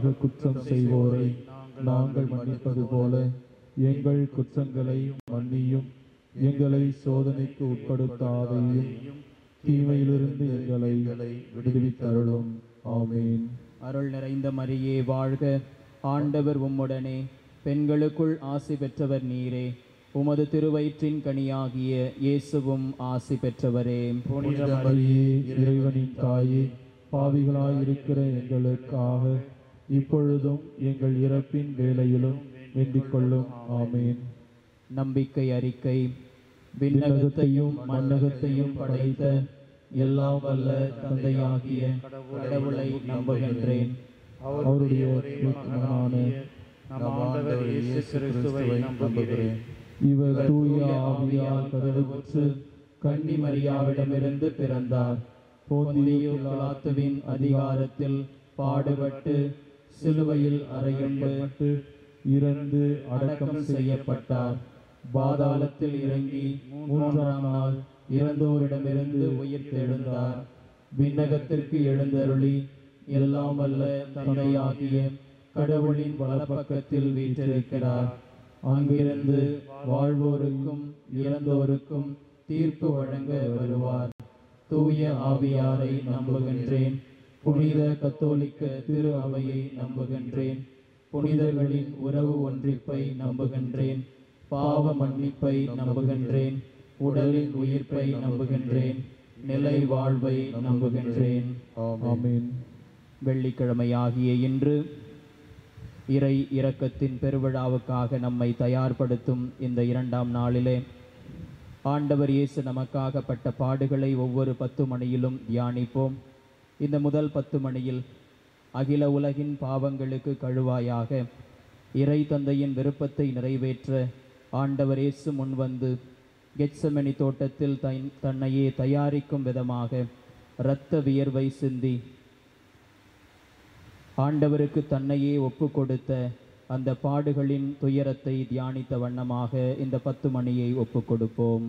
எதிராக குற்றம் செய்வோரை நாங்கள் மன்னிப்பது போல எங்கள் குற்றங்களை மன்னியும் எங்களை சோதனைக்கு உட்படுத்தாதையும் தீமையிலிருந்து எங்களை விடுவித்தருளும் ஆமீன் அருள் நிறைந்த மரியே வாழ்க ஆண்டவர் உம்முடனே பெண்களுக்குள் ஆசி பெற்றவர் நீரே உமது திருவயிற்றின் கனியாகிய இயேசுவும் ஆசி பெற்றவரே புனித மரியே இறைவனின் தாயே பாவிகளாய் இருக்கிற எங்களுக்காக இப்பொழுதும் எங்கள் இறப்பின் வேளையிலும் வேண்டிக் கொள்ளும் ஆமீன் நம்பிக்கை அறிக்கை விண்ணகத்தையும் மண்ணகத்தையும் படைத்த எல்லாம் வல்ல தந்தையாகிய கடவுளை நம்புகின்றேன் அவருடைய மகனான நம் ஆண்டவர் இயேசு கிறிஸ்துவை நம்புகிறேன் இவர் தூய ஆவியால் கருவுற்று கன்னி மரியாவிடமிருந்து பிறந்தார் போந்தியு பிலாத்துவின் அதிகாரத்தில் பாடுபட்டு சிலுவையில் அறையுண்டு இறந்து அடக்கம் செய்யப்பட்டார் பாதாளத்தில் இறங்கி மூன்றாம் நாள் இறந்தோரிடமிருந்து உயிர் தெழுந்தார் விண்ணகத்திற்கு எழுந்தருளி எல்லாம் வல்ல தந்தையாகிய கடவுளின் வலப்பக்கத்தில் வீற்றிருக்கிறார் அங்கிருந்து வாழ்வோருக்கும் இறந்தோருக்கும் தீர்ப்பு வழங்க வருவார் தூய ஆவியாரை நம்புகின்றேன் புனித கத்தோலிக்க திரு அவையை நம்புகின்றேன் புனிதர்களின் உறவு ஒன்றிப்பை நம்புகின்றேன் பாவ மன்னிப்பை நம்புகின்றேன் உடலின் உயிர்ப்பை நம்புகின்றேன் நிலை வாழ்வை நம்புகின்றேன் ஆமீன் வெள்ளிக்கிழமையாகிய இன்று இறை இரக்கத்தின் பெருவிழாவுக்காக நம்மை தயார்படுத்தும் இந்த இரண்டாம் நாளிலே ஆண்டவர் இயேசு நமக்காக பட்ட பாடுகளை ஒவ்வொரு பத்து மணியிலும் தியானிப்போம் இந்த முதல் பத்து மணியில் அகில உலகின் பாவங்களுக்கு கழுவாயாக இறை தந்தையின் விருப்பத்தை நிறைவேற்ற ஆண்டவர் இயேசு முன்வந்து கெட்சமணி தோட்டத்தில் தன் தன்னையே தயாரிக்கும் விதமாக இரத்த வியர்வை சிந்தி ஆண்டவருக்கு தன்னையே ஒப்பு கொடுத்த அந்த பாடுகளின் துயரத்தை தியானித்த வண்ணமாக இந்த பத்து மணியை ஒப்பு கொடுப்போம்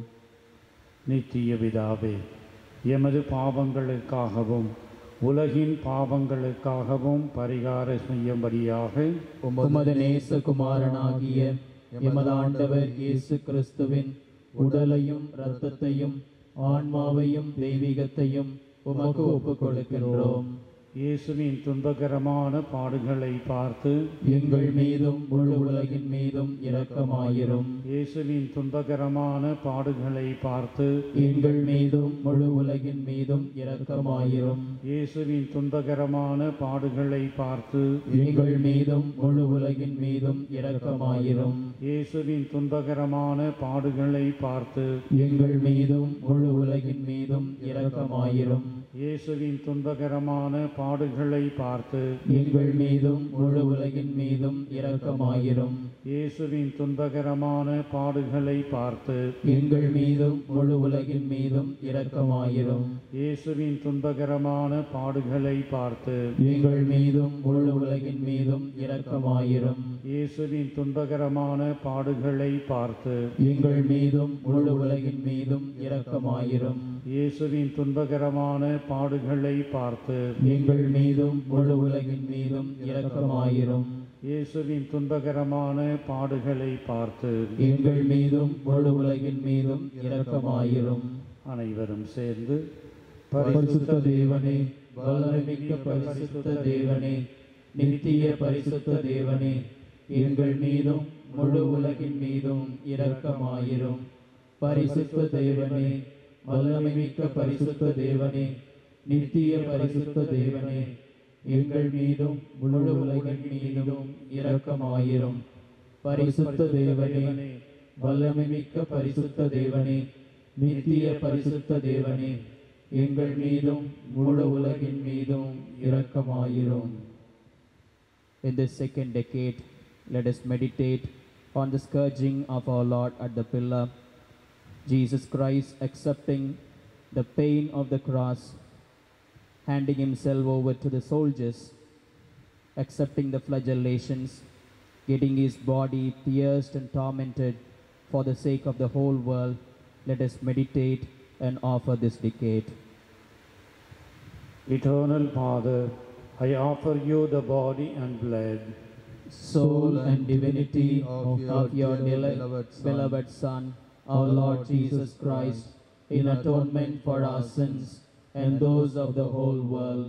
நித்திய பிதாவே எமது பாவங்களுக்காகவும் உலகின் பாவங்களுக்காகவும் பரிகார செய்யும்படியாக உமது நேசகுமாரனாகிய எமது ஆண்டவர் இயேசு கிறிஸ்துவின் உடலையும் இரத்தத்தையும் ஆன்மாவையும் தெய்வீகத்தையும் உமக்கு ஒப்பு கொடுக்கின்றோம் இயேசுவின் துன்பகரமான பாடுகளை பார்த்து எங்கள் மீதும் முழு உலகின் மீதும் இரக்கமாயிரும் இயேசுவின் துன்பகரமான பாடுகளை பார்த்து எங்கள் மீதும் முழு உலகின் மீதும் இரக்கமாயிரும் இயேசுவின் துன்பகரமான பாடுகளை பார்த்து எங்கள் மீதும் முழு உலகின் மீதும் இரக்கமாயிரும் இயேசுவின் துன்பகரமான பாடுகளை பார்த்து எங்கள் மீதும் முழு உலகின் மீதும் இரக்கமாயிரும் இயேசுவின் துன்பகரமான பாடுகளை பார்த்து எங்கள் மீதும் முழு உலகின் மீதும் இரக்கமாயிரும் இயேசுவின் துன்பகரமான பாடுகளை பார்த்து எங்கள் மீதும் முழு உலகின் மீதும் இரக்கமாயிரும் இயேசுவின் துன்பகரமான பாடுகளை பார்த்து எங்கள் மீதும் முழு உலகின் மீதும் இரக்கமாயிரும் இயேசுவின் துன்பகரமான பாடுகளை பார்த்து எங்கள் மீதும் முழு உலகின் மீதும் இரக்கமாயிரும் இயேசுவின் துன்பகரமான பாடுகளை பார்த்து எங்கள் மீதும் முழு உலகின் மீதும் இரக்கமாயிரும் இயேசுவின் துன்பகரமான பாடுகளை பார்த்து எங்கள் மீதும் முழு உலகின் மீதும் இரக்கமாயிரும் அனைவரும் சேர்ந்து பரிசுத்த தேவனே வல்லமைமிக்க பரிசுத்த தேவனே நித்திய பரிசுத்த தேவனே எங்கள் மீதும் முழு உலகின் மீதும் இரக்கமாயிரும் பரிசுத்த தேவனே வல்லமைமிக்க பரிசுத்த தேவனே நித்திய பரிசுத்த தேவனே எங்கள் மீதும் முழு உலகின் மீதும் இரக்கமாயிரும் பரிசுத்த தேவனே வல்லமைமிக்க பரிசுத்த தேவனே நித்திய பரிசுத்த தேவனே எங்கள் மீதும் முழு உலகின் மீதும் இரக்கமாயிரும் In this second decade, let us meditate on the scourging of our Lord at the pillar. Jesus Christ accepting the pain of the cross, handing himself over to the soldiers, accepting the flagellations, getting his body pierced and tormented for the sake of the whole world. Let us meditate and offer this decade. Eternal Father, I offer you the body and blood, soul and divinity of your dearly beloved Son, our Lord Jesus Christ, in atonement for our sins and those of the whole world.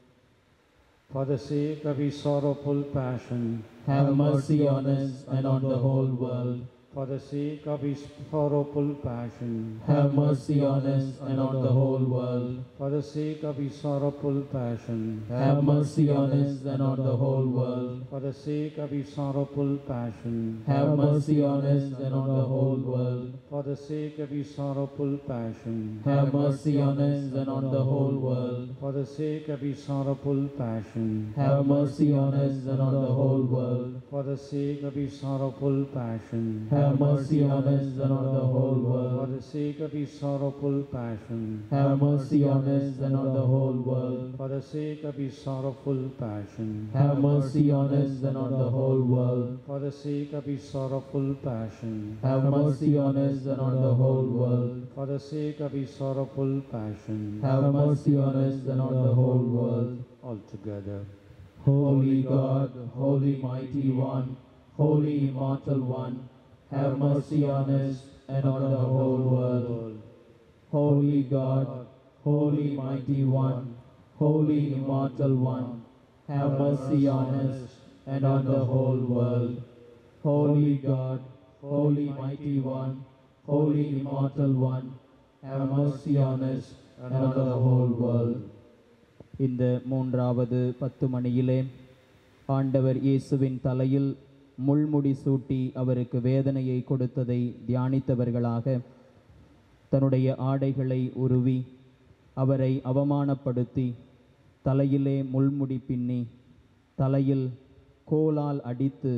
for the sake of his sorrowful passion, Have mercy on us and on the whole world. for the sake of his sorrowful passion, Have mercy on us and on the whole world. for the sake of his sorrowful passion, Have mercy on us and on the whole world. for the sake of his sorrowful passion, Have mercy on us and on the whole world. for the sake of his sorrowful passion, Have mercy on us and on the whole world. for the sake of his sorrowful passion, Have mercy on us and on the whole world. for the sake of his sorrowful passion, Have mercy on us and on the whole for world. the sake of his sorrowful passion, Have mercy on us and on the whole world. for the sake of his sorrowful passion, Have mercy on us and on the whole world. for the sake of his sorrowful passion, Have mercy on us and on the whole world. for the sake of his sorrowful passion, Have mercy on us and on the whole world. altogether. Holy God, Holy Mighty One, Holy Immortal One, have mercy on us and on the whole world. Holy God, Holy Mighty One, Holy Immortal One, have mercy on us and on the whole world. Holy God, Holy Mighty One, Holy Immortal One, have mercy on us and on the whole world. இந்த மூன்றாவது பத்து மணியிலே ஆண்டவர் இயேசுவின் தலையில் முள்முடி சூட்டி அவருக்கு வேதனையை கொடுத்ததை தியானித்தவர்களாக தன்னுடைய ஆடைகளை உருவி அவரை அவமானப்படுத்தி தலையிலே முள்முடி பின்னி தலையில் கோலால் அடித்து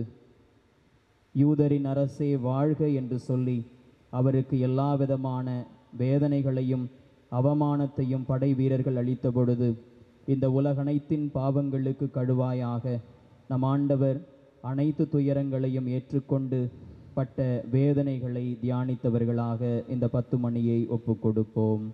யூதரின் அரசே வாழ்க என்று சொல்லி அவருக்கு எல்லா விதமான வேதனைகளையும் அவமானத்தையும் படை வீரர்கள் அளித்த பொழுது இந்த உலகனைத்தின் பாவங்களுக்கு கழுவாயாக நம் ஆண்டவர் அனைத்து துயரங்களையும் ஏற்றுக்கொண்டு பட்ட வேதனைகளை தியானித்தவர்களாக இந்த பத்து மணியை ஒப்புக் கொடுப்போம்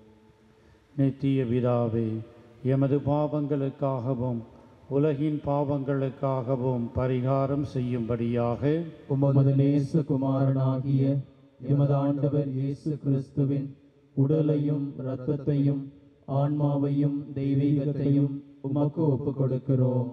நித்திய பிதாவே எமது பாவங்களுக்காகவும் உலகின் பாவங்களுக்காகவும் பரிகாரம் செய்யும்படியாக உமது நேசகுமாரனாகிய எமது ஆண்டவர் இயேசு கிறிஸ்துவின் உடலையும் இரத்தத்தையும் ஆன்மாவையும் தெய்வீகத்தையும் உமக்கு ஒப்புக் கொடுக்கிறோம்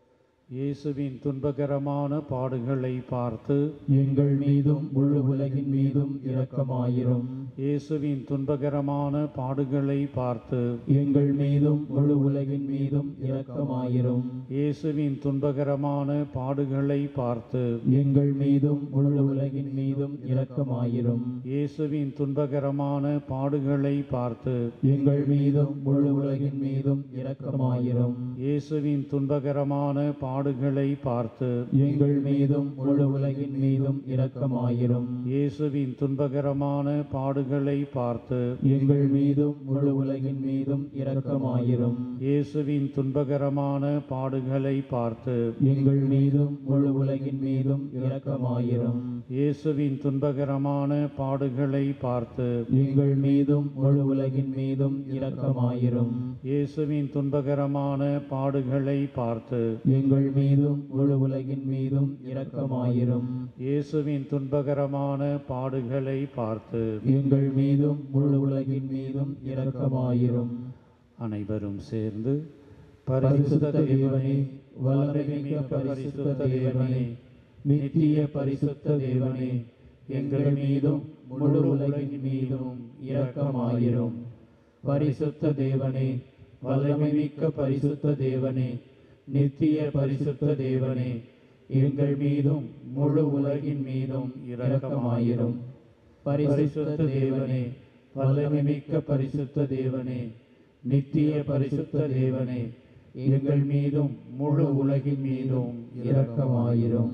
இயேசுவின் துன்பகரமான பாடுகளை பார்த்து எங்கள் மீதும் முழு உலகின் மீதும் இரக்கமாயிரும் இயேசுவின் துன்பகரமான பாடுகளை பார்த்து எங்கள் மீதும் முழு உலகின் மீதும் இரக்கமாயிரும் இயேசுவின் துன்பகரமான பாடுகளை பார்த்து எங்கள் மீதும் முழு உலகின் மீதும் இரக்கமாயிரும் இயேசுவின் துன்பகரமான பாடுகளை பார்த்து எங்கள் மீதும் முழு உலகின் மீதும் இரக்கமாயிரும் இயேசுவின் துன்பகரமான பாடுகளை பார்த்து எங்கள் மீதும் முழு உலகின் மீதும் இரக்கமாயிரும் இயேசுவின் துன்பகரமான பாடுகளை பார்த்து எங்கள் மீதும் முழு உலகின் மீதும் இரக்கமாயிரும் இயேசுவின் துன்பகரமான பாடுகளை பார்த்து எங்கள் மீதும் முழு உலகின் மீதும் இரக்கமாயிரும் இயேசுவின் துன்பகரமான பாடுகளை பார்த்து எங்கள் மீதும் முழு உலகின் மீதும் இரக்கமாயிரும் இயேசுவின் துன்பகரமான பாடுகளை பார்த்து எங்கள் மீதும் முழு உலகின் மீதும் இரக்கமாயிரும் இயேசுவின் துன்பகரமான பாடுகளை பார்த்து எங்கள் மீதும் முழு உலகின் மீதும் இரக்கமாயிரும் அனைவரும் சேர்ந்து பரிசுத்த தேவனே வல்லமைமிக்க பரிசுத்த தேவனே நித்திய பரிசுத்த தேவனே எங்கள் மீதும் முழு உலகின் மீதும் இரக்கமாயிரும் பரிசுத்த தேவனே வல்லமைமிக்க பரிசுத்த தேவனே நித்திய பரிசுத்த தேவனே எங்கள் மீதும் முழு உலகின் மீதும் இரக்கமாயிரும் பரிசுத்த தேவனே வல்லமைமிக்க பரிசுத்த தேவனே நித்திய பரிசுத்த தேவனே எங்கள் மீதும் முழு உலகின் மீதும் இரக்கமாயிரும்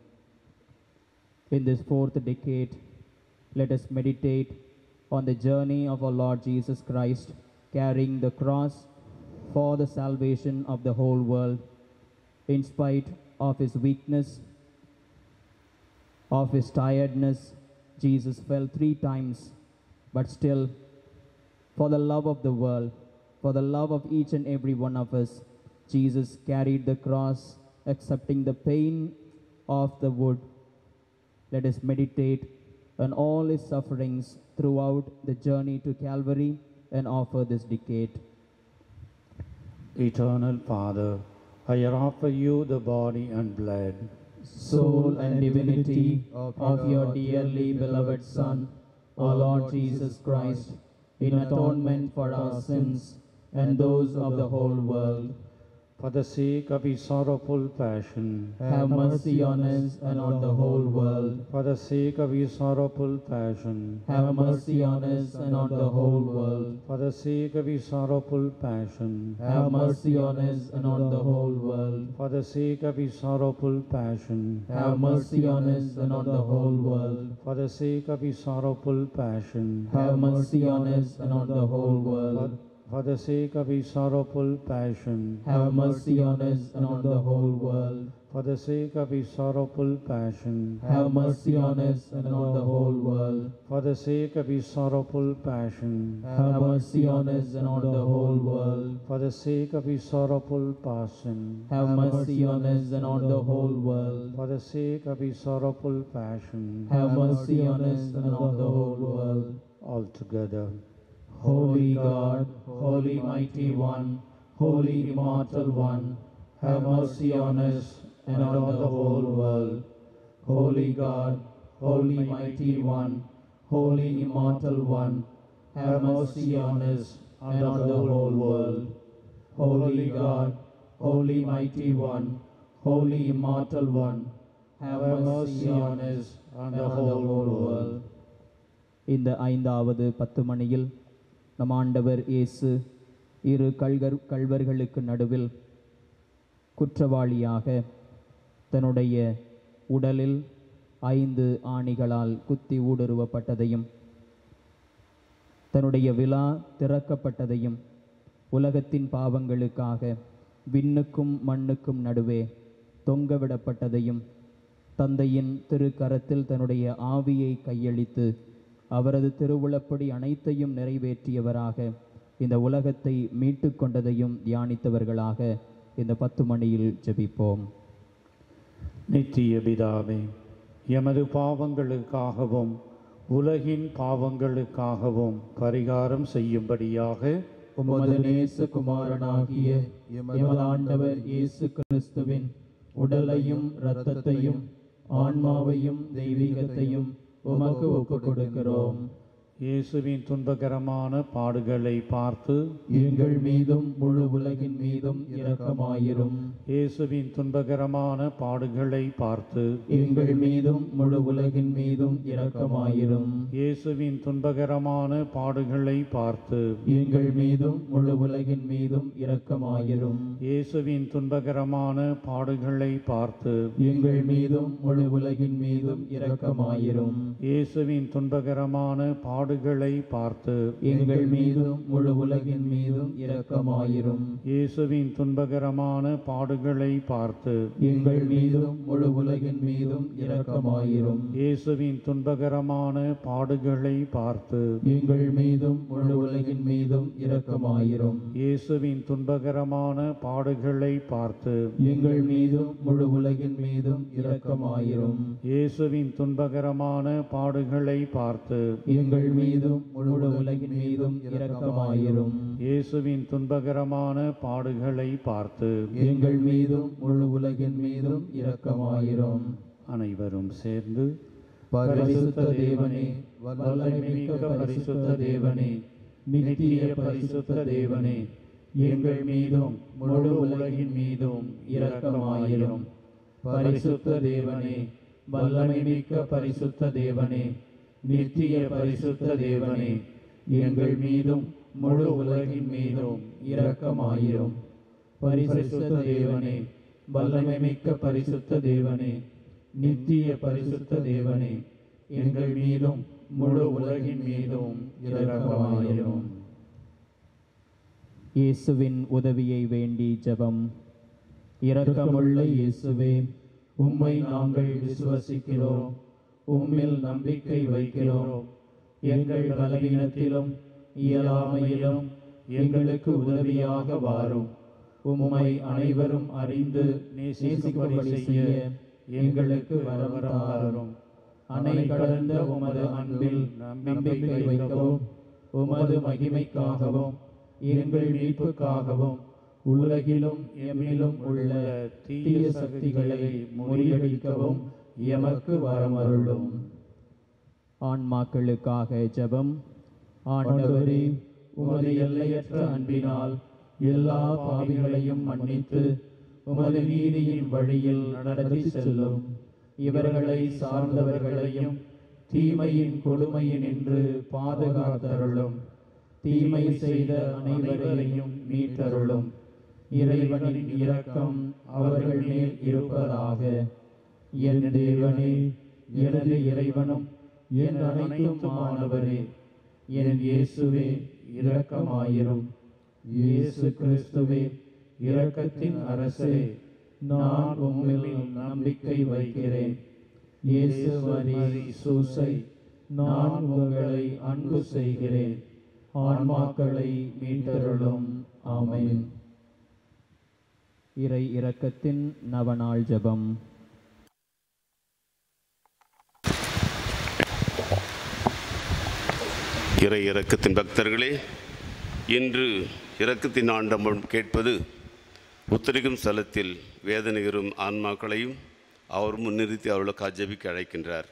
In this fourth decade, let us meditate on the journey of our Lord Jesus Christ, carrying the cross for the salvation of the whole world. In spite of his weakness, of his tiredness, Jesus fell three times, but still, for the love of the world, for the love of each and every one of us, Jesus carried the cross, accepting the pain of the wood. Let us meditate on all his sufferings throughout the journey to Calvary and offer this decade. Eternal Father, I offer you the body and blood, soul and divinity of your dearly beloved Son, our Lord Jesus Christ, in atonement for our sins and those of the whole world. for the sake of his sorrowful passion, Have mercy on us and on the whole world. for the sake of his sorrowful passion, Have mercy on us and on the whole world. for the sake of his sorrowful passion, Have mercy on us and on the whole world. for the sake of his sorrowful passion, Have mercy on us and on the whole world. for the sake of his sorrowful passion, Have mercy on us and on the whole world. for the sake of his sorrowful passion, Have mercy on us and on the whole world. for the sake of his sorrowful passion, Have mercy on us and on the whole world. for the sake of his sorrowful passion, Have mercy on us and on the whole world. for the sake of his sorrowful passion, Have mercy on us and on the whole world. for the sake of his sorrowful passion, Have mercy on us and on the whole world. altogether. Holy God, Holy Mighty One, Holy Immortal One, have mercy on us and on the whole world. Holy God, Holy Mighty One, Holy Immortal One, have mercy on us and on the whole world. Holy God, Holy Mighty One, Holy Immortal One, have mercy on us and the whole world. இந்த ஐந்தாவது பத்து மணியில் நம் ஆண்டவர் இயேசு இரு கல்கர் கல்வர்களுக்கு நடுவில் குற்றவாளியாக தன்னுடைய உடலில் ஐந்து ஆணிகளால் குத்தி ஊடுருவப்பட்டதையும் தன்னுடைய விழா திறக்கப்பட்டதையும் உலகத்தின் பாவங்களுக்காக விண்ணுக்கும் மண்ணுக்கும் நடுவே தொங்கவிடப்பட்டதையும் தந்தையின் திருக்கரத்தில் தன்னுடைய ஆவியை கையளித்து அவரது திருவுளப்படி அனைத்தையும் நிறைவேற்றியவராக இந்த உலகத்தை மீட்டு கொண்டதையும் தியானித்தவர்களாக இந்த பத்து மணியில் ஜெபிப்போம் நித்திய பிதாவே எமது பாவங்களுக்காகவும் உலகின் பாவங்களுக்காகவும் பரிகாரம் செய்யும்படியாக உமது நேசகுமாரனாகிய எமது ஆண்டவர் இயேசு கிறிஸ்துவின் உடலையும் இரத்தத்தையும் ஆன்மாவையும் தெய்வீகத்தையும் உமக்கு ஒப்புக் கொடுக்கிறோம் இயேசுவின் துன்பகரமான பாடுகளை பார்த்து எங்கள் மீதும் முழு உலகின் மீதும் இரக்கமாயிரும் இயேசுவின் துன்பகரமான பாடுகளை பார்த்து எங்கள் மீதும் முழு உலகின் மீதும் இரக்கமாயிரும் இயேசுவின் துன்பகரமான பாடுகளை பார்த்து எங்கள் மீதும் முழு உலகின் மீதும் இரக்கமாயிரும் இயேசுவின் துன்பகரமான பாடுகளை பார்த்து எங்கள் மீதும் முழு உலகின் மீதும் இரக்கமாயிரும் இயேசுவின் துன்பகரமான பாடுகளை பார்த்து எங்கள் மீதும் முழு உலகின் மீதும் இரக்கமாயிரும் இயேசுவின் துன்பகரமான பாடுகளை பார்த்து எங்கள் மீதும் முழு உலகின் மீதும் இரக்கமாயிரும் இயேசுவின் துன்பகரமான பாடுகளை பார்த்து எங்கள் மீதும் முழு உலகின் மீதும் இரக்கமாயிரும் இயேசுவின் துன்பகரமான பாடுகளை பார்த்து எங்கள் மீதும் முழு உலகின் மீதும் இரக்கமாயிரும் இயேசுவின் துன்பகரமான பாடுகளை பார்த்து எங்கள் மீதும் முழு உலகின் மீதும் இரக்கமாயிரும் இயேசுவின் துன்பகரமான பாடுகளை பார்த்து எங்கள் மீதும் முழு உலகின் மீதும் இரக்கமாயிரும் அனைவரும் சேர்ந்து பரிசுத்த தேவனே வல்லமை மிக்க பரிசுத்த தேவனே நித்திய பரிசுத்த தேவனே எங்கள் மீதும் முழு உலகின் மீதும் இரக்கமாயிரும் பரிசுத்த தேவனே வல்லமை மிக்க பரிசுத்த தேவனே நித்திய பரிசுத்த தேவனே எங்கள் மீதும் முழு உலகின் மீதும் இரக்கமாயிரும் பரிசுத்த தேவனே வல்லமை மிக்க பரிசுத்த தேவனே நித்திய பரிசுத்த தேவனே எங்கள் மீதும் முழு உலகின் மீதும் இரக்கமாயிரும் இயேசுவின் உதவியை வேண்டி ஜெபம் இரக்கமுள்ள இயேசுவே உம்மை நாங்கள் விசுவசிக்கிறோம் உம்மில் நம்பிக்கை வைக்கிறோம் எங்கள் பலவீனத்திலும் இயலாமையிலும் எங்களுக்கு உதவியாக வாரும் உம்மை அனைவரும் அறிந்து நேசிக்கும்படி செய்ய எங்களுக்கு வரவரம் அணை கடந்த உமது அன்பில் நம்பிக்கை வைக்கவும் உமது மகிமைக்காகவும் எங்கள் மீட்புக்காகவும் உலகிலும் எம்மிலும் உள்ள தீய சக்திகளை முறியடிக்கவும் எமக்கு வரமருளும் ஆன்மாக்களுக்காக ஜெபம் ஆண்டவரே உமது எல்லையற்ற அன்பினால் எல்லா பாவிகளையும் மன்னித்து உமது நீதியின் வழியில் நடத்தி செல்லும் இவர்களை சார்ந்தவர்களையும் தீமையின் கொடுமையினின்று பாதுகாத்தருளும் தீமை செய்த அனைவரையும் மீட்டருளும் இறைவனின் இரக்கம் அவர்கள் மேல் இருப்பதாக என் தேவனே எனது இறைவனும் என் அனைத்துமானவரே என் இயேசுவே இரக்கமாயிரும் இயேசு கிறிஸ்துவே இரக்கத்தின் அரசே நான் உம்மில் நம்பிக்கை வைக்கிறேன் இயேசு மரி சூசை நான் உங்களை அன்பு செய்கிறேன் ஆன்மாக்களை மீட்டருளும் ஆமென் இறை இரக்கத்தின் நவநாள் ஜெபம் இறை இரக்கத்தின் பக்தர்களே இன்று இரக்கத்தின் ஆண்டம்பம் கேட்பது உத்தரிக்கும் ஸ்தலத்தில் வேதனையுறும் ஆன்மாக்களையும் அவர் முன்னிறுத்தி அவர்களுக்கு ஜெபிக்க அழைக்கின்றார்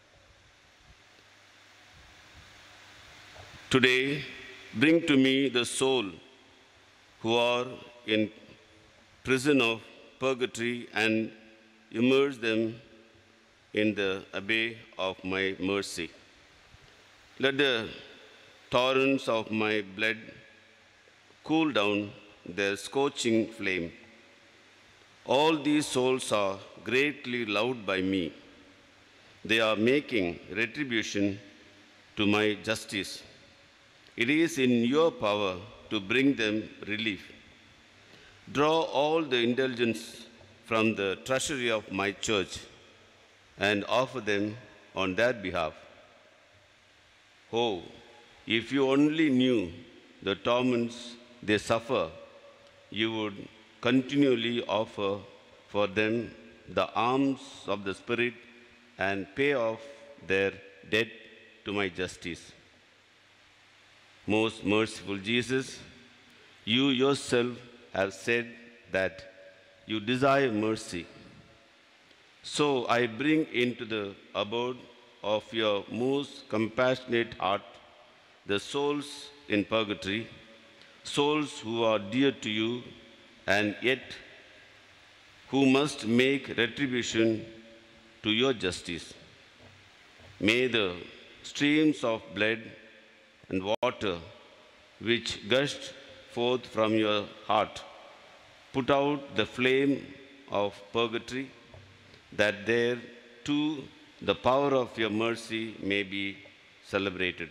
today bring to me the soul who are in prison of purgatory and immerse them in the abbey of my mercy. Let the torrents of my blood cool down their scorching flame. All these souls are greatly loved by me. They are making retribution to my justice. It is in your power to bring them relief. Draw all the indulgence from the treasury of my church and offer them on their behalf. Oh, if you only knew the torments they suffer, you would continually offer for them the alms of the Spirit and pay off their debt to my justice. Most merciful Jesus, you yourself have said that you desire mercy. So I bring into the abode of your most compassionate heart the souls in purgatory, souls who are dear to you and yet who must make retribution to your justice. May the streams of blood and water which gushed forth from your heart put out the flame of purgatory, that there too the power of your mercy may be celebrated.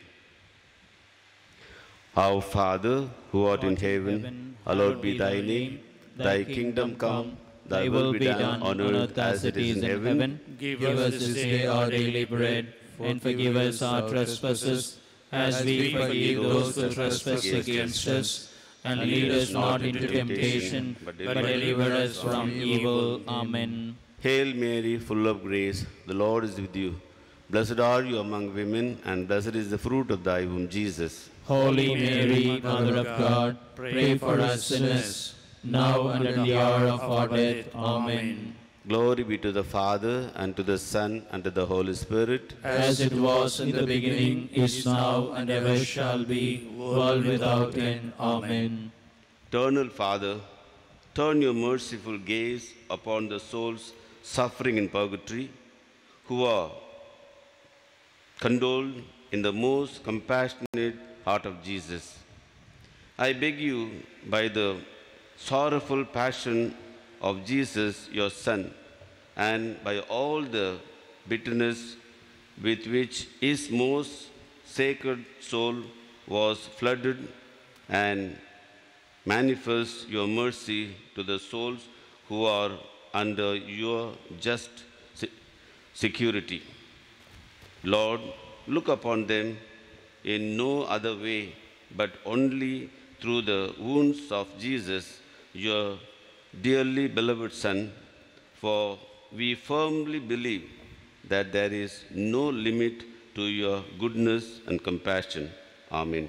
Our Father, who art in heaven, hallowed be thy name. Thy kingdom come, thy will be done on earth as it is in heaven. Give us this day our daily bread, and forgive us our trespasses, as we forgive those who trespass against us. And lead us not into temptation, but deliver us from evil. Amen. Hail Mary, full of grace, the Lord is with you. Blessed are you among women, and blessed is the fruit of thy womb, Jesus. Holy Mary, Mother of God, pray for us sinners, now and at the hour of our death. Amen. Glory be to the Father, and to the Son, and to the Holy Spirit. As it was in the beginning, is now, and ever shall be, world without end. Amen. Eternal Father, turn your merciful gaze upon the souls suffering in purgatory, who are condoled in the most compassionate heart of Jesus. I beg you, by the sorrowful passion of Jesus, your Son, and by all the bitterness with which his most sacred soul was flooded, and manifest your mercy to the souls who are under your just se- security. Lord, look upon them in no other way but only through the wounds of Jesus, your dearly beloved Son, for we firmly believe that there is no limit to your goodness and compassion. Amen.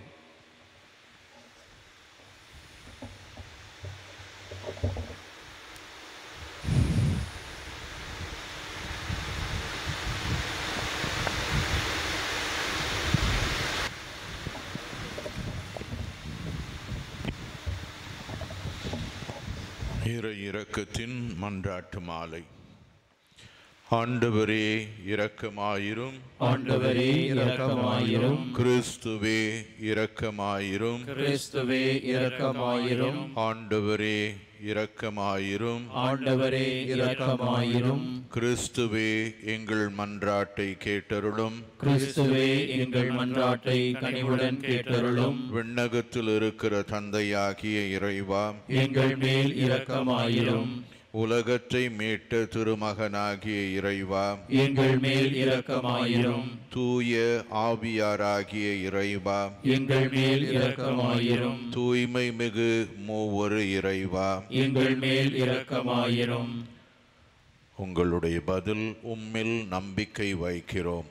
இறை இரக்கத்தின் மன்றாட்டு மாலை ஆண்டவரே இரக்கமாயிரும் ஆண்டவரே இரக்கமாயிரும் கிறிஸ்துவே இரக்கமாயிரும் கிறிஸ்துவே இரக்கமாயிரும் ஆண்டவரே இரக்கமாயிரும் ஆண்டவரே இரக்கமாயிரும் கிறிஸ்துவே எங்கள் மன்றாட்டை கேட்டருளும் கிறிஸ்துவே எங்கள் மன்றாட்டை கனிவுடன் கேட்டருளும் விண்ணகத்தில் இருக்கிற தந்தையாகிய இறைவா எங்கள் மேல் இரக்கமாயிரும் உலகத்தை மீட்ட திருமகனாகிய இறைவா எங்கள் மேல் இரக்கமாயிரும் தூய ஆவியாராகிய இறைவா எங்கள் மேல் இரக்கமாயிரும் தூய்மை மிகு மூவரு இறைவா எங்கள் மேல் இரக்கமாயிரும் உங்களுடைய பதில் உம்மில் நம்பிக்கை வைக்கிறோம்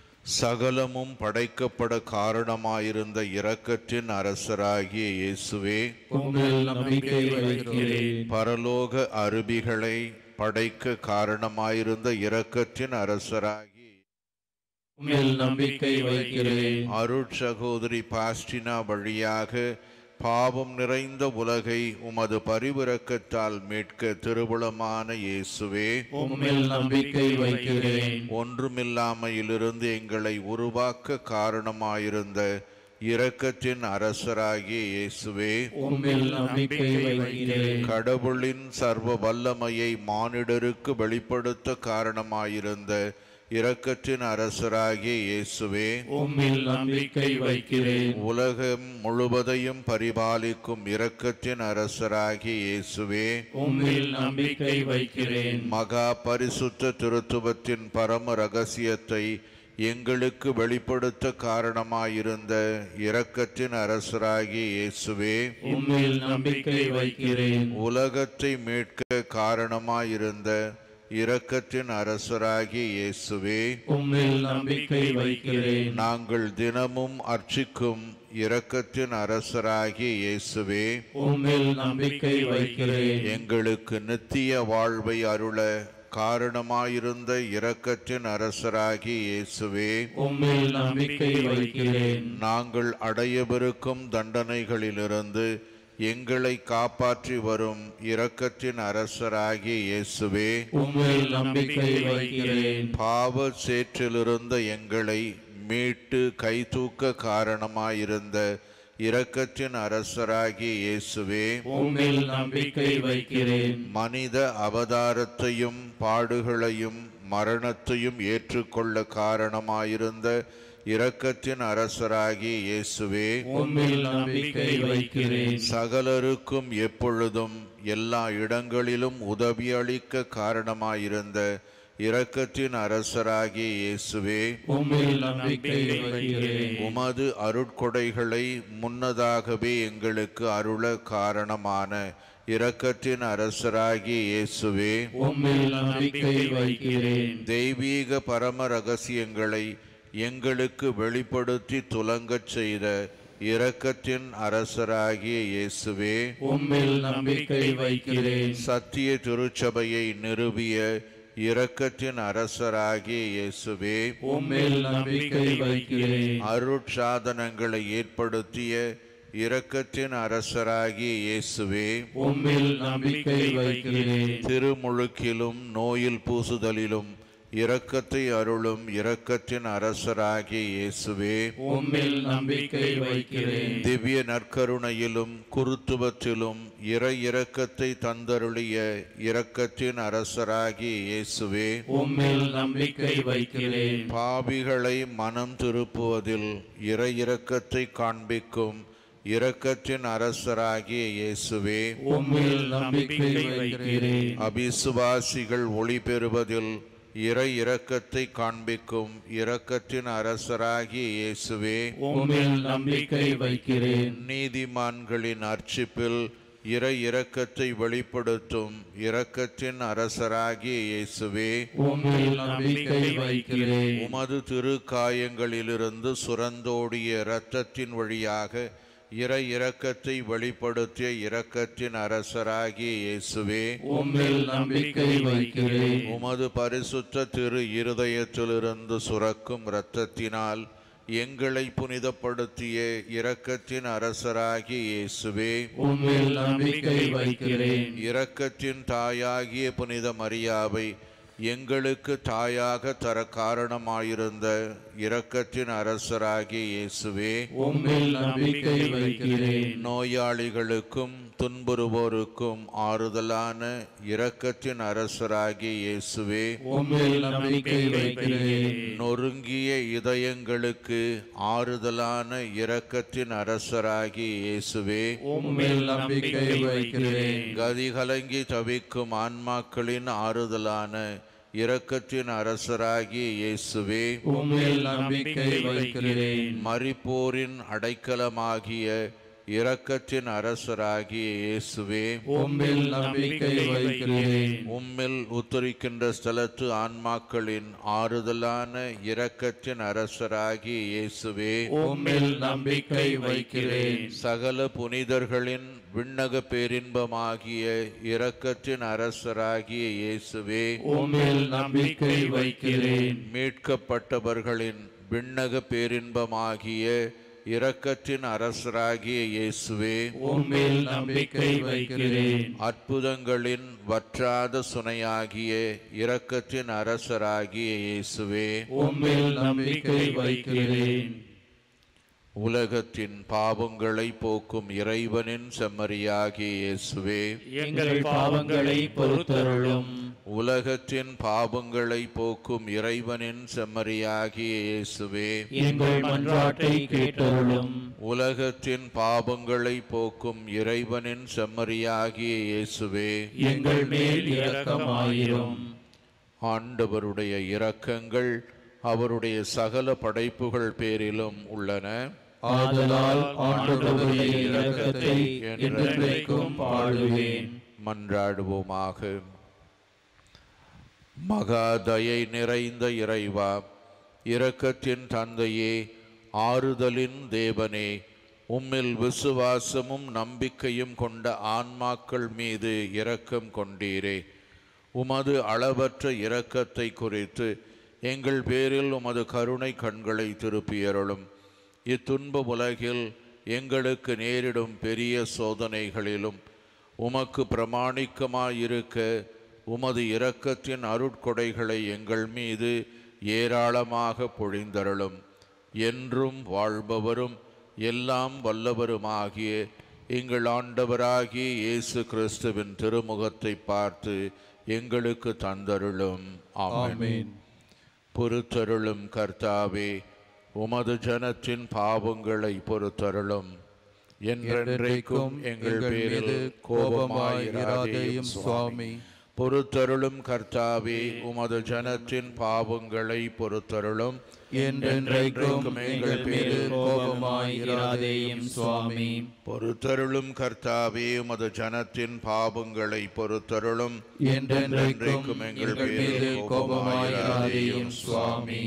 சகலமும் படைக்கப்பட காரணமாயிருந்த இரக்கத்தின் அரசராகிய இயேசுவே உங்கள் நம்பிக்கை வைக்கிறேன் பரலோக அருபிகளை படைக்க காரணமாயிருந்த இரக்கத்தின் அரசராகி உம்மில் நம்பிக்கை வைக்கிறேன் அருட்சகோதரி பாஸ்டினா வழியாக பாவம் நிறைந்த உலகை உமது பரிவிரக்கத்தால் மீட்க திருவுளமான இயேசுவே உம்மில் நம்பிக்கை வைக்கிறேன் ஒன்றுமில்லாமையிலிருந்து எங்களை உருவாக்க காரணமாயிருந்த இரக்கத்தின் அரசராகிய இயேசுவே உம்மில் நம்பிக்கை வைக்கிறேன் கடவுளின் சர்வ வல்லமையை மானிடருக்கு வெளிப்படுத்த காரணமாயிருந்த இரக்கத்தின் அரசராகிய இயேசுவே உம்மில் நம்பிக்கை வைக்கிறேன் உலகம் முழுவதையும் பரிபாலிக்கும் இரக்கத்தின் அரசராகிய இயேசுவே உம்மில் நம்பிக்கை வைக்கிறேன் மகா பரிசுத்த திருத்துவத்தின் பரம ரகசியத்தை எங்களுக்கு வெளிப்படுத்த காரணமாயிருந்த இரக்கத்தின் அரசராகிய இயேசுவே உம்மில் நம்பிக்கை வைக்கிறேன் உலகத்தை மீட்க காரணமாயிருந்த இரக்கத்தின் அரசராகிய இயேசுவே உம்மில் நம்பிக்கை வைக்கிறேன் நாங்கள் தினமும் அர்ச்சிக்கும் இரக்கத்தின் அரசராகிய இயேசுவே உம்மில் நம்பிக்கை வைக்கிறேன் எங்களுக்கு நித்திய வாழ்வை அருள காரணமாயிருந்த இரக்கத்தின் அரசராகிய இயேசுவே உம்மில் நம்பிக்கை வைக்கிறேன் நாங்கள் அடையவிருக்கும் தண்டனைகளிலிருந்து எங்களை காப்பாற்றி வரும் இரக்கத்தின் அரசராகிய இயேசுவே உம்மில் நம்பிக்கை வைக்கிறேன் பாவ சேற்றிலிருந்த எங்களை மீட்டு கைதூக்க காரணமாயிருந்த இரக்கத்தின் அரசராகிய இயேசுவே உம்மில் நம்பிக்கை வைக்கிறேன் மனித அவதாரத்தையும் பாடுகளையும் மரணத்தையும் ஏற்றுக்கொள்ள காரணமாயிருந்த இரக்கத்தின் அரசராகிய இயேசுவே உம்மில் நம்பிக்கை வைக்கிறேன் சகலருக்கும் எப்பொழுதும் எல்லா இடங்களிலும் உதவியளிக்க காரணமாயிருந்த இரக்கத்தின் அரசராகிய இயேசுவே உம்மில் நம்பிக்கை வைக்கிறேன் உமது அருட்கொடைகளை முன்னதாகவே எங்களுக்கு அருள காரணமான இரக்கத்தின் அரசராகிய இயேசுவே உம்மில் நம்பிக்கை வைக்கிறேன் தெய்வீக பரம ரகசியங்களை எங்களுக்கு வெளிப்படுத்தி துலங்கச் செய்த இரக்கத்தின் அரசராகிய இயேசுவே உம்மில் நம்பிக்கை வைக்கிறேன் சத்திய திருச்சபையை நிறுவிய இரக்கத்தின் அரசராகிய இயேசுவே உம்மில் நம்பிக்கை வைக்கிறேன் அருட்சாதனங்களை ஏற்படுத்திய இரக்கத்தின் அரசராகிய இயேசுவே உம்மில் நம்பிக்கை வைக்கிறேன் திருமுழுக்கிலும் நோயில் பூசுதலிலும் இரக்கத்தை அருளும் இரக்கத்தின் அரசராகிய இயேசுவே உம்மில் நம்பிக்கை வைக்கிறேன் திவ்ய நற்கருணையிலும் குருத்துவத்திலும் இறை இரக்கத்தை தந்தருளிய இரக்கத்தின் அரசராகிய இயேசுவே உம்மில் நம்பிக்கை வைக்கிறேன் பாவிகளை மனம் திருப்புவதில் இறை இரக்கத்தை காண்பிக்கும் இரக்கத்தின் அரசராகிய இயேசுவே உம்மில் நம்பிக்கை வைக்கிறேன் அபிசுவாசிகள் ஒளி பெறுவதில் இறை இரக்கத்தை காண்பிக்கும் இரக்கத்தின் அரசராகிய இயேசுவே உம்மில் நம்பிக்கை வைக்கிறேன் நீதிமான்களின் அர்ச்சிப்பில் இறை இரக்கத்தை வெளிப்படுத்தும் இரக்கத்தின் அரசராகிய இயேசுவே உம்மில் நம்பிக்கை வைக்கிறேன் உமது திருக்காயங்களிலிருந்து சுரந்தோடிய இரத்தத்தின் வழியாக இறை இரக்கத்தை வெளிப்படுத்திய இரக்கத்தின் அரசராகிய இயேசுவே உம்மில் நம்பிக்கை வைக்கிறேன் உமது பரிசுத்த திரு இருதயத்திலிருந்து சுரக்கும் இரத்தத்தினால் எங்களை புனிதப்படுத்திய இரக்கத்தின் அரசராகிய இயேசுவே உம்மில் நம்பிக்கை வைக்கிறேன் இரக்கத்தின் தாயாகிய புனித மரியாவை எங்களுக்கு தாயாக தர காரணமாயிருந்த இரக்கத்தின் அரசராகிய இயேசுவே உம்மில் நம்பிக்கை வைக்கிறேன் நோயாளிகளுக்கும் துன்புறுவோருக்கும் ஆறுதலான இரக்கத்தின் அரசராகிய இயேசுவே உம்மில் நம்பிக்கை வைக்கிறேன் நொறுங்கிய இதயங்களுக்கு ஆறுதலான இரக்கத்தின் அரசராகிய இயேசுவே உம்மில் நம்பிக்கை வைக்கிறேன் கதிகலங்கி தவிக்கும் ஆன்மாக்களின் ஆறுதலான இரக்கத்தின் அரசராகிய இயேசுவே உம்மில் நம்பிக்கை வைக்கிறேன் மரிப்போரின் அடைக்கலமாகிய இரக்கத்தின் அரசராகிய இயேசுவே உம்மில் நம்பிக்கை வைக்கிறேன் உம்மில் உத்தரிக்கின்ற ஸ்தலத்து ஆன்மாக்களின் ஆறுதலான இரக்கத்தின் அரசராகிய இயேசுவே உம்மில் நம்பிக்கை வைக்கிறேன் சகல புனிதர்களின் விண்ணக பேரின்பமாகிய இரக்கத்தின் அரசராகிய இயேசுவே உம்மில் நம்பிக்கை வைக்கிறேன் மீட்கப்பட்டவர்களின் விண்ணக பேரின்பமாகிய இரக்கத்தின் அரசராகிய இயேசுவே உம்மில் நம்பிக்கை வைக்கிறேன் அற்புதங்களின் வற்றாத சுனையாகிய இரக்கத்தின் அரசராகிய இயேசுவே உம்மில் நம்பிக்கை வைக்கிறேன் உலகத்தின் பாவங்களை போக்கும் இறைவனின் செம்மறியாகிய இயேசுவே எங்கள் பாவங்களை பொறுத்தருளும் உலகத்தின் பாவங்களை போக்கும் இறைவனின் செம்மறியாகிய இயேசுவே எங்கள் மன்றாட்டை கேட்டருளும் உலகத்தின் பாவங்களை போக்கும் இறைவனின் செம்மறியாகிய இயேசுவே எங்கள் மேல் இரக்கமாயிரும் ஆண்டவருடைய இரக்கங்கள் அவருடைய சகல படைப்புகள் பேரிலும் உள்ளன ஆதலால் ஆண்டவருடைய இரக்கத்தை என்றென்றைக்கும் பாடுவேன் மன்றாடுவோமாக மகா தயை நிறைந்த இறைவா இரக்கத்தின் தந்தையே ஆறுதலின் தேவனே உம்மில் விசுவாசமும் நம்பிக்கையும் கொண்ட ஆன்மாக்கள் மீது இரக்கம் கொண்டீரே உமது அளவற்ற இரக்கத்தை குறித்து எங்கள் பேரில் உமது கருணை கண்களை திருப்பியருளும் இத்துன்ப உலகில் எங்களுக்கு நேரிடும் பெரிய சோதனைகளிலும் உமக்கு பிரமாணிக்கமாயிருக்க உமது இரக்கத்தின் அருட்கொடைகளை எங்கள் மீது ஏராளமாக பொழிந்தருளும் என்றும் வாழ்பவரும் எல்லாம் வல்லவருமாகிய எங்கள் ஆண்டவராகிய இயேசு கிறிஸ்துவின் திருமுகத்தை பார்த்து எங்களுக்கு தந்தருளும் ஆமென் பொறுத்தருளும் கர்த்தாவே உமது ஜனத்தின் பாவங்களை பொறுத்தருளும் என்றென்றைக்கும் எங்கள் பேரில் கோபமாயிராதேயும் சுவாமி பொறுத்தருளும் கர்த்தாவே உமது ஜனத்தின் பாவங்களை பொறுத்தருளும் என்றென்றைக்கும் எங்கள் மீது கோபமாயிராதேயும் சுவாமி பொறுத்தருளும் கர்த்தாவே உமது ஜனத்தின் பாவங்களை பொறுத்தருளும் என்றென்றைக்கும் எங்கள் மீது கோபமாயிராதேயும் சுவாமி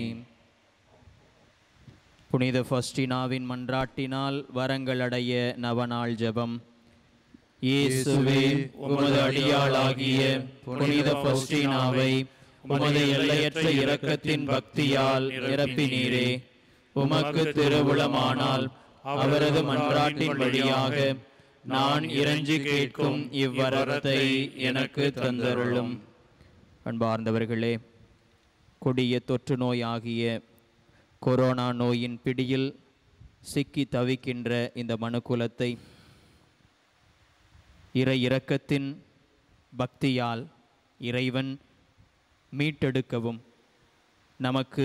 புனித ஃபஸ்டினாவின் மன்றாட்டினால் வரங்கள் அடைய நவநாள் ஜெபம் இயேசுவே உமது அடியாளாகிய புனித ஃபஸ்டினாவை உமது எல்லையற்ற இரக்கத்தின் பக்தியால் நிரப்பினீரே உமக்கு திருவுளமானால் அவரது மன்றாட்டின் வழியாக நான் இறைஞ்சி கேட்கும் இவ்வரத்தை எனக்கு தந்தருளும் அன்பார்ந்தவர்களே கொடிய தொற்று நோயாகிய கொரோனா நோயின் பிடியில் சிக்கி தவிக்கின்ற இந்த மனுக்குலத்தை இறை இரக்கத்தின் பக்தியால் இறைவன் மீட்டெடுக்கவும் நமக்கு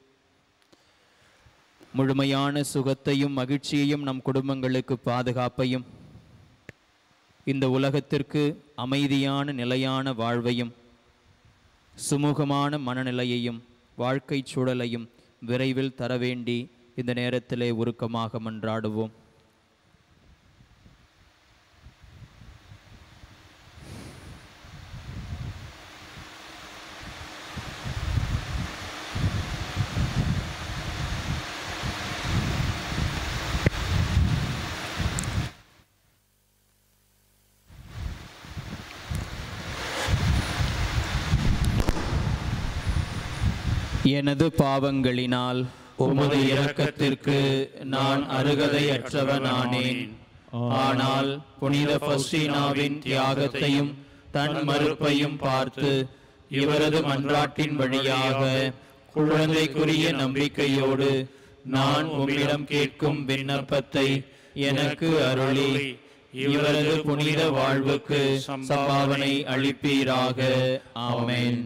முழுமையான சுகத்தையும் மகிழ்ச்சியையும் நம் குடும்பங்களுக்கு பாதுகாப்பையும் இந்த உலகத்திற்கு அமைதியான நிலையான வாழ்வையும் சுமூகமான மனநிலையையும் வாழ்க்கை சூழலையும் விரைவில் தர வேண்டி இந்த நேரத்திலே உருக்கமாக மன்றாடுவோம் எனது பாவங்களினால் உமது இரக்கத்திற்கு நான் அருகதையற்றவனானேன் ஆனால் புனித ஃபஸ்டினாவின் தியாகத்தையும் தன் மறுப்பையும் பார்த்து இவரது மன்றாட்டின் வழியாக குழந்தைக்குரிய நம்பிக்கையோடு நான் உம்மிடம் கேட்கும் விண்ணப்பத்தை எனக்கு அருளி இவரது புனித வாழ்வுக்கு சம்பாவனை அளிப்பீராக ஆமென்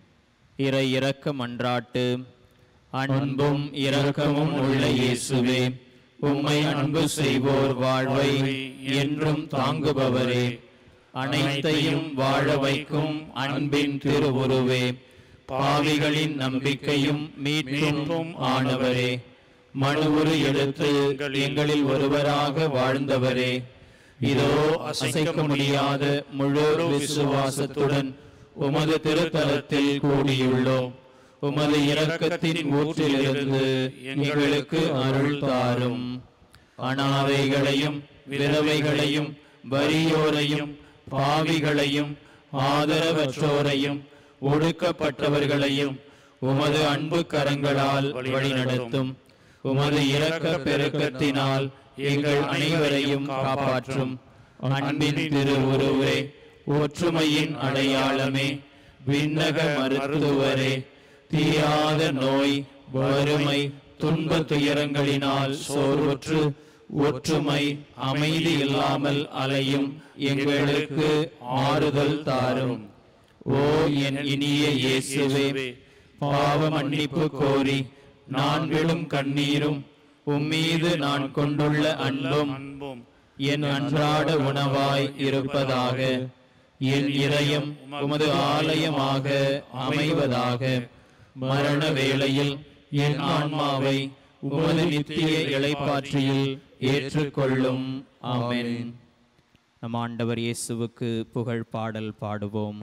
இறை இரக்க மன்றாட்டு அன்பும் இரக்கமும் உள்ள இயேசுவே உம்மை அன்பு செய்வோர் வாழ்வை என்றும் தாங்குபவரே அனைத்தையும் வாழ வைக்கும் அன்பின் திருவுருவே பாவிகளின் நம்பிக்கையும் மீட்பும் ஆனவரே மனுவுரு எடுத்து எங்களில் ஒருவராக வாழ்ந்தவரே இதோ அசைக்க முடியாத முழு விசுவாசத்துடன் உமது திருத்தலத்தில் கூடியுள்ளோம் உமது இரக்கத்தின் ஊற்றிலிருந்து எங்களுக்கு அருள் தாரும் அனாதைகளையும் விதவைகளையும் வறியோரையும் பாவிகளையும் ஆதரவற்றோரையும் ஒடுக்கப்பட்டவர்களையும் உமது அன்பு கரங்களால் வழிநடத்தும் உமது இரக்க பெருக்கத்தினால் எங்கள் அனைவரையும் காப்பாற்றும் அன்பின் திருவுருவே ஒற்றுமையின் அடையாளமே விண்ணக மருத்துவரே தீராத நோய் வறுமை துன்ப துயரங்களினால் சோர்வுற்று ஒற்றுமை அமைதி இல்லாமல் அலையும் எங்களுக்கு ஆறுதல் தாரும் ஓ என் இனிய இயேசுவே பாவ மன்னிப்பு கோரி நான் விழும் கண்ணீரும் உம்மீது நான் கொண்டுள்ள அன்பும் அன்பும் என் அன்றாட உணவாய் இருப்பதாக என் இதயம் உமது ஆலயமாக அமைவதாக மரண வேளையில் என் ஆன்மாவை உமது நித்திய இளைப்பாற்றியில் ஏற்றுக்கொள்ளும் ஆமென் நம் ஆண்டவர் இயேசுவுக்கு புகழ் பாடல் பாடுவோம்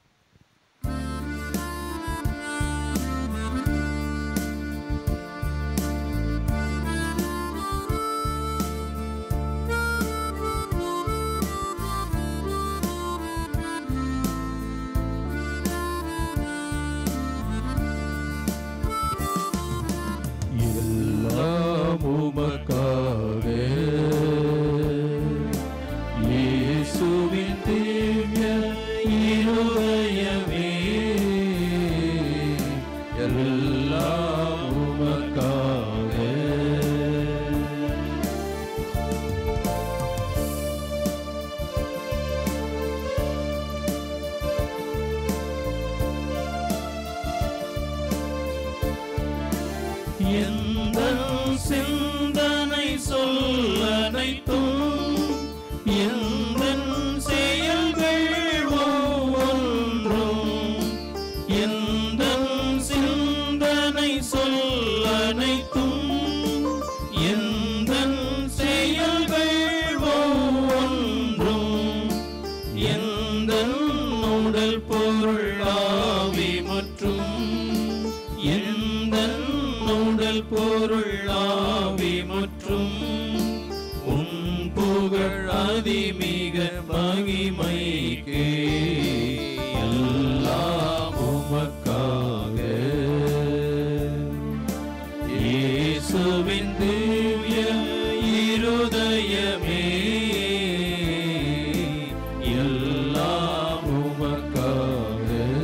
எல்லாம் உமக்காக இயேசுவின் திவ்ய இருதயமே எல்லாம் உமக்காக எந்த சிந்தனை சொல்லனைத்தும் எந்த செயல்கள் ஒவ்வொன்றும் எந்த சிந்தனை சொல்லனைத்தும் எந்த செயல்கள் ஒவ்வொன்றும் எந்த உடல் பொருளாவி மற்றும் எந்த உடல் பொருளாவி மற்றும் உன் புகழ் அதிமிக மகிமைக்கு எல்லாம் உமக்காக இயேசுவின் திவ்ய இருதயமே எல்லாம் உமக்காக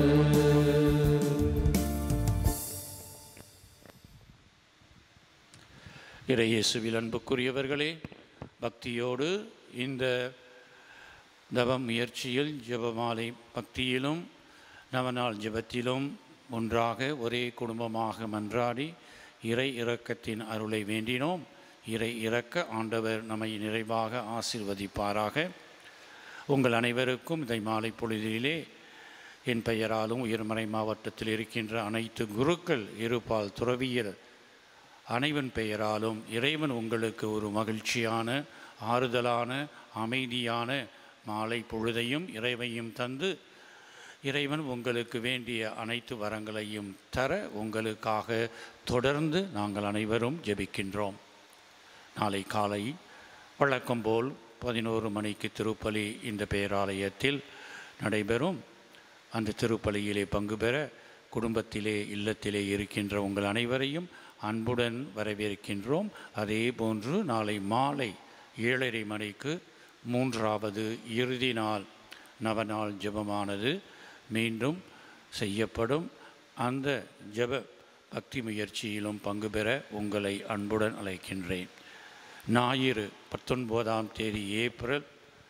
இறையேசுவில் அன்புக்குரியவர்களே பக்தியோடு இந்த தவம் முயற்சியில் ஜெபமாலை பக்தியிலும் நவநாள் ஜெபத்திலும் ஒன்றாக ஒரே குடும்பமாக மன்றாடி இறை இரக்கத்தின் அருளை வேண்டினோம் இறை இரக்க ஆண்டவர் நம்மை நிறைவாக ஆசிர்வதிப்பாராக உங்கள் அனைவருக்கும் இதை மாலை பொழுதிலே என் பெயராலும் உயர்மறை மாவட்டத்தில் இருக்கின்ற அனைத்து குருக்கள் இருபால் துறவியர் அனைவன் பெயராலும் இறைவன் உங்களுக்கு ஒரு மகிழ்ச்சியான ஆறுதலான அமைதியான மாலை பொழுதையும் இறைவையும் தந்து இறைவன் உங்களுக்கு வேண்டிய அனைத்து வரங்களையும் தர உங்களுக்காக தொடர்ந்து நாங்கள் அனைவரும் ஜெபிக்கின்றோம் நாளை காலை வழக்கம் போல் பதினோரு மணிக்கு திருப்பலி இந்த பேராலயத்தில் நடைபெறும் அந்த திருப்பலியிலே பங்கு பெற குடும்பத்திலே இல்லத்திலே இருக்கின்ற உங்கள் அனைவரையும் அன்புடன் வரவேற்கின்றோம் அதே போன்று நாளை மாலை ஏழரை மணிக்கு மூன்றாவது இறுதி நாள் நவநாள் ஜெபமானது மீண்டும் செய்யப்படும் அந்த ஜெப பக்தி முயற்சியிலும் பங்கு பெற உங்களை அன்புடன் அழைக்கின்றேன் ஞாயிறு பத்தொன்பதாம் தேதி ஏப்ரல்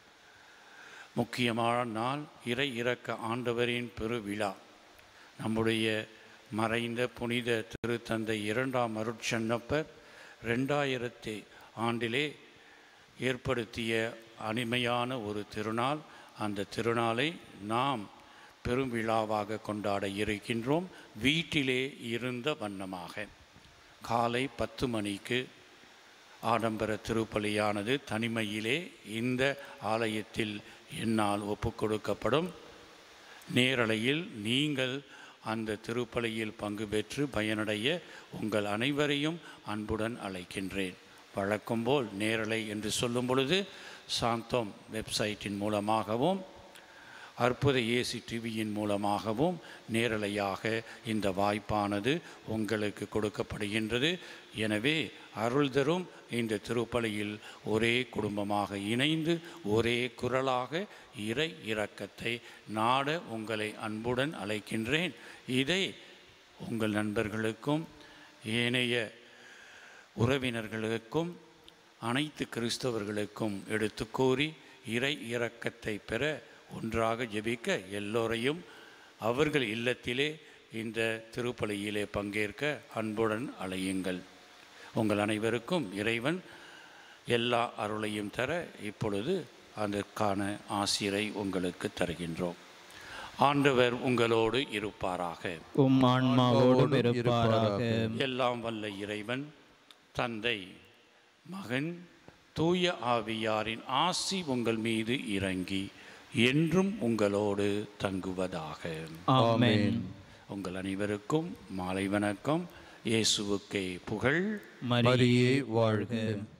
முக்கியமான நாள் இறை இறக்க ஆண்டவரின் பெருவிழா நம்முடைய மறைந்த புனித திருத்தந்தை இரண்டாம் அருட்சன்னப்பர் ரெண்டாயிரத்தி ஆண்டிலே ஏற்படுத்திய அனிமையான ஒரு திருநாள் அந்த திருநாளை நாம் பெரும் விழாவாக கொண்டாட இருக்கின்றோம் வீட்டிலே இருந்த வண்ணமாக காலை பத்து மணிக்கு ஆடம்பர திருப்பலியானது தனிமையிலே இந்த ஆலயத்தில் என்னால் ஒப்புக் கொடுக்கப்படும் நேரலையில் நீங்கள் அந்த திருப்பலியில் பங்கு பெற்று பயனடைய உங்கள் அனைவரையும் அன்புடன் அழைக்கின்றேன் வழக்கம்போல் நேரலை என்று சொல்லும் பொழுது சாந்தோம் வெப்சைட்டின் மூலமாகவும் அற்புத ஏசி டிவியின் மூலமாகவும் நேரலையாக இந்த வாய்ப்பானது உங்களுக்கு கொடுக்கப்படுகின்றது எனவே அருள் தரும் இந்த திருப்பலியில் ஒரே குடும்பமாக இணைந்து ஒரே குரலாக இறை இரக்கத்தை நாட உங்களை அன்புடன் அழைக்கின்றேன் இதை உங்கள் நண்பர்களுக்கும் ஏனைய உறவினர்களுக்கும் அனைத்து கிறிஸ்தவர்களுக்கும் எடுத்து கூறி இறை இரக்கத்தை பெற ஒன்றாக ஜெபிக்க எல்லோரையும் அவர்கள் இல்லத்திலே இந்த திருப்பலியிலே பங்கேற்க அன்புடன் அழையுங்கள் உங்கள் அனைவருக்கும் இறைவன் எல்லா அருளையும் தர இப்பொழுது அதற்கான ஆசிரை உங்களுக்கு தருகின்றோம் ஆண்டவர் உங்களோடு இருப்பாராக உம் ஆன்மாவோடும் இருப்பாராக. இருப்பாராக எல்லாம் வல்ல இறைவன் தந்தை மகன் தூய ஆவியாரின் ஆசி உங்கள் மீது இறங்கி என்றும் உங்களோடு தங்குவதாக ஆமென் உங்கள் அனைவருக்கும் மாலை வணக்கம் இயேசுவுக்கே புகழ் மரியே வாழ்க